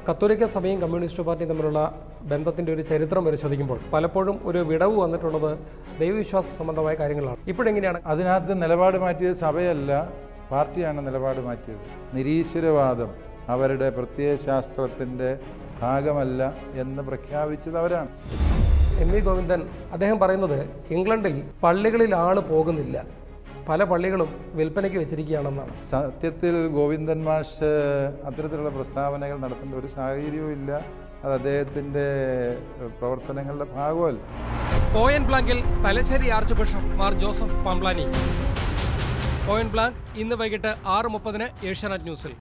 കത്തോലിക്ക സഭയും കമ്മ്യൂണിസ്റ്റ് പാർട്ടിയും തമ്മിലുള്ള ബന്ധത്തിന്റെ ഒരു ചരിത്രം പരിശോധിക്കുമ്പോൾ പലപ്പോഴും ഒരു വിടവ് വന്നിട്ടുള്ളത് ദൈവവിശ്വാസ സംബന്ധമായ കാര്യങ്ങളാണ് ഇപ്പോഴെങ്ങനെയാണ് അതിനകത്ത് നിലപാട് മാറ്റിയത് സഭയല്ല പാർട്ടിയാണ് നിലപാട് മാറ്റിയത് നിരീശ്വരവാദം അവരുടെ പ്രത്യയശാസ്ത്രത്തിൻ്റെ ഭാഗമല്ല എന്ന് പ്രഖ്യാപിച്ചത് അവരാണ് എം വി ഗോവിന്ദൻ അദ്ദേഹം പറയുന്നത് ഇംഗ്ലണ്ടിൽ പള്ളികളിൽ ആള് പോകുന്നില്ല പല പള്ളികളും വിൽപ്പനയ്ക്ക് വെച്ചിരിക്കുകയാണെന്നാണ് സത്യത്തിൽ ഗോവിന്ദൻ മാഷ് അത്തരത്തിലുള്ള പ്രസ്താവനകൾ നടത്തേണ്ട ഒരു സാഹചര്യവും ഇല്ല അത് അദ്ദേഹത്തിൻ്റെ പ്രവർത്തനങ്ങളുടെ ഭാഗമല്ല പോയിന്റ് ബ്ലാങ്കിൽ Thalassery archbishop Mar Joseph Pamplany point blank ഇന്ന് വൈകിട്ട് ആറ് മുപ്പതിന് ഏഷ്യാനെറ്റ് ന്യൂസിൽ